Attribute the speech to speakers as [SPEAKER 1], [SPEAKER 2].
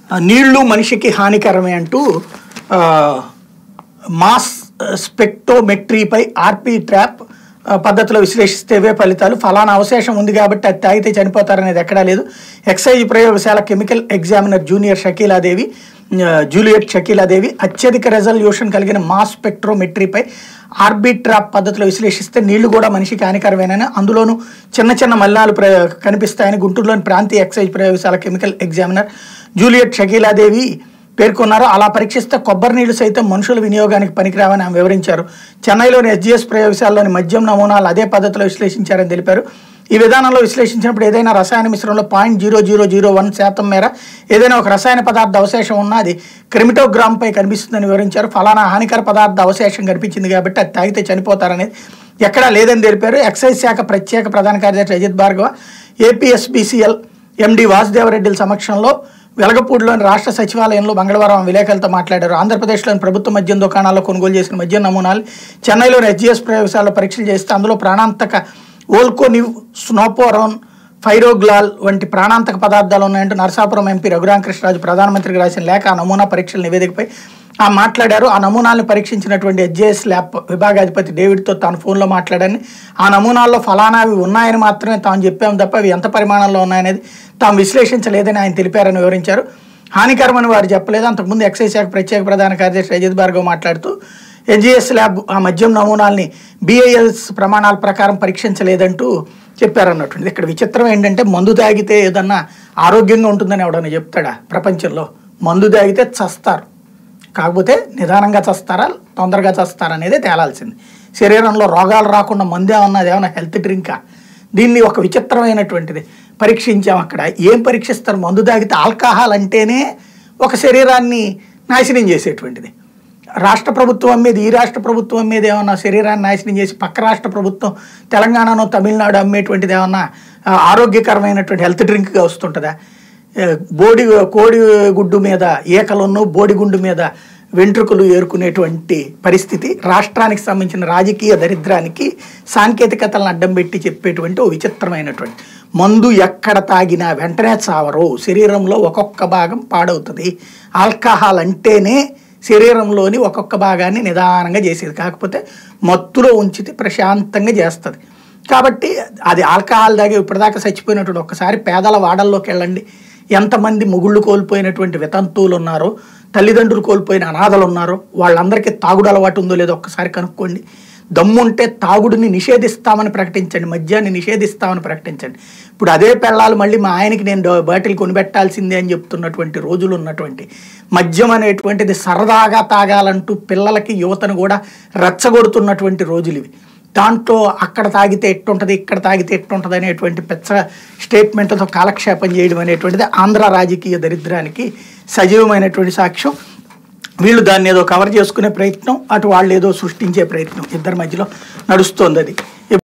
[SPEAKER 1] ఆ, నీళ్లు మనిషికి హానికరమే అంటూ ఆ, మాస్ స్పెక్టోమెట్రీపై ఆర్పీ ట్రాప్ ఆ, పద్ధతిలో విశ్లేషిస్తే ఇవే ఫలితాలు ఫలానా అవశేషం ఉంది కాబట్టి అది తాగితే చనిపోతారనేది ఎక్కడా లేదు ఎక్సైజ్ ప్రయోగశాల కెమికల్ ఎగ్జామినర్ జూనియర్ షకీలాదేవి ఆ, జూలియట్ షకీలాదేవి అత్యధిక రెజల్యూషన్ కలిగిన మాస్ స్పెక్ట్రోమెట్రీపై ఆర్బిట్ ట్రాప్ పద్ధతిలో విశ్లేషిస్తే నీళ్లు కూడా మనిషికి హానికరమేనని అందులోనూ చిన్న చిన్న మలినాలు ప్ర కనిపిస్తాయని గుంటూరులోని ప్రాంతీయ ఎక్సైజ్ ప్రయోగశాల కెమికల్ ఎగ్జామినర్ జూలియట్ షకీలాదేవి పేర్కొన్నారు అలా పరీక్షిస్తే కొబ్బరి నీళ్లు సైతం మనుషుల వినియోగానికి పనికిరావని ఆమె వివరించారు చెన్నైలోని ఎస్జిఎస్ ప్రయోగశాలలోని మద్యం నమూనాలు అదే పద్ధతిలో విశ్లేషించారని తెలిపారు ఈ విధానంలో విశ్లేషించినప్పుడు ఏదైనా రసాయన మిశ్రమంలో point zero zero zero one శాతం మేర ఏదైనా ఒక రసాయన పదార్థ అవశేషం ఉన్నా అది క్రిమిటోగ్రామ్పై కనిపిస్తుందని వివరించారు ఫలానా హానికర పదార్థ అవశేషం కనిపించింది కాబట్టి అది తాగితే చనిపోతారనేది ఎక్కడా లేదని తెలిపారు ఎక్సైజ్ శాఖ ప్రత్యేక ప్రధాన కార్యదర్శి అజిత్ భార్గవ ఏపీఎస్బీసీఎల్ ఎండి వాసుదేవరెడ్డిల సమక్షంలో వెలగపూడిలోని రాష్ట్ర సచివాలయంలో మంగళవారం విలేకరులతో మాట్లాడారు ఆంధ్రప్రదేశ్లోని ప్రభుత్వ మద్యం దుకాణాల్లో కొనుగోలు చేసిన మద్యం నమూనాలు చెన్నైలోని హెచ్జిఎస్ ప్రయోగశాలలో పరీక్షలు చేస్తే అందులో ప్రాణాంతక ఓల్కోనివ్ స్నోపోరోన్ ఫైరోగ్లాల్ వంటి ప్రాణాంతక పదార్థాలు ఉన్నాయంటూ నరసాపురం ఎంపీ రఘురామకృష్ణరాజు ప్రధానమంత్రికి రాసిన లేఖ ఆ నమూనా పరీక్షల నివేదికపై ఆ మాట్లాడారు ఆ నమూనాలను పరీక్షించినటువంటి హెచ్జేఎస్ ల్యాబ్ విభాగాధిపతి డేవిడ్తో తాను ఫోన్లో మాట్లాడని ఆ నమూనాల్లో ఫలానావి ఉన్నాయని మాత్రమే తాను చెప్పాము తప్ప అవి ఎంత పరిమాణంలో ఉన్నాయనేది తాము విశ్లేషించలేదని ఆయన తెలిపారని వివరించారు హానికరమని వారు చెప్పలేదు అంతకుముందు ఎక్సైజ్ శాఖ ప్రత్యేక ప్రధాన కార్యదర్శి రజిత్ భార్గవ్ మాట్లాడుతూ ఎన్జిఎస్ ల్యాబ్ ఆ మద్యం నమూనాల్ని బిఐఎస్ ప్రమాణాల ప్రకారం పరీక్షించలేదంటూ చెప్పారన్నట్టుంది ఇక్కడ విచిత్రం ఏంటంటే మందు తాగితే ఏదన్నా ఆరోగ్యంగా ఉంటుందని ఎవడన్నా చెప్తాడా ప్రపంచంలో మందు తాగితే చస్తారు కాకపోతే నిదానంగా చస్తారా తొందరగా చస్తారా అనేది తేలాల్సింది శరీరంలో రోగాలు రాకుండా మందు ఏమన్నా ఏమన్నా హెల్త్ డ్రింకా దీన్ని ఒక విచిత్రమైనటువంటిది పరీక్షించాం అక్కడ ఏం పరీక్షిస్తారు మందు తాగితే ఆల్కహాల్ అంటేనే ఒక శరీరాన్ని నాశనం చేసేటువంటిది రాష్ట్ర ప్రభుత్వం మీద ఈ రాష్ట్ర ప్రభుత్వం మీద ఏమన్నా శరీరాన్ని నాశనం చేసి పక్క రాష్ట్ర ప్రభుత్వం తెలంగాణను తమిళనాడు అమ్మేటువంటిది ఏమన్నా ఆ, ఆరోగ్యకరమైనటువంటి హెల్త్ డ్రింక్గా వస్తుంటుందా ఏ, బోడి కోడి గుడ్డు మీద ఏకలను బోడిగుండు మీద వెంట్రుకలు ఏరుకునేటువంటి పరిస్థితి రాష్ట్రానికి సంబంధించిన రాజకీయ దరిద్రానికి సాంకేతికతలను అడ్డం పెట్టి చెప్పేటువంటి ఓ విచిత్రమైనటువంటి మందు ఎక్కడ తాగినా వెంటనే చావరు శరీరంలో ఒక్కొక్క భాగం పాడవుతుంది ఆల్కహాల్ అంటేనే శరీరంలోని ఒక్కొక్క భాగాన్ని నిదానంగా చేసేది కాకపోతే మత్తులో ఉంచితే ప్రశాంతంగా చేస్తుంది కాబట్టి అది ఆల్కహాల్ తాగి ఇప్పటిదాకా చచ్చిపోయినటువంటి ఒక్కసారి పేదల వాడల్లోకి వెళ్ళండి ఎంతమంది మొగుళ్ళు కోల్పోయినటువంటి వితంతువులు ఉన్నారో తల్లిదండ్రులు కోల్పోయిన అనాథలు ఉన్నారో వాళ్ళందరికీ తాగుడు అలవాటు ఉందో లేదో ఒక్కసారి కనుక్కోండి దమ్ముంటే తాగుడిని నిషేధిస్తామని ప్రకటించండి మద్యాన్ని నిషేధిస్తామని ప్రకటించండి ఇప్పుడు అదే పెళ్ళాలు మళ్ళీ మా ఆయనకి నేను డ- బాటిల్ కొనిపెట్టాల్సిందే అని చెప్తున్నటువంటి రోజులు ఉన్నటువంటి మద్యం అనేటువంటిది సరదాగా తాగాలంటూ పిల్లలకి యువతను కూడా రెచ్చగొడుతున్నటువంటి రోజులు ఇవి దాంట్లో అక్కడ తాగితే ఎట్టుంటుంది ఇక్కడ తాగితే ఎట్టుంటుంది అనేటువంటి పెచ్చ స్టేట్మెంట్లతో కాలక్షేపం చేయడం అనేటువంటిది ఆంధ్ర రాజకీయ దరిద్రానికి సజీవమైనటువంటి సాక్ష్యం వీళ్ళు దాన్ని ఏదో కవర్ చేసుకునే ప్రయత్నం అటు వాళ్ళు ఏదో సృష్టించే ప్రయత్నం ఇద్దరి మధ్యలో నడుస్తోంది అది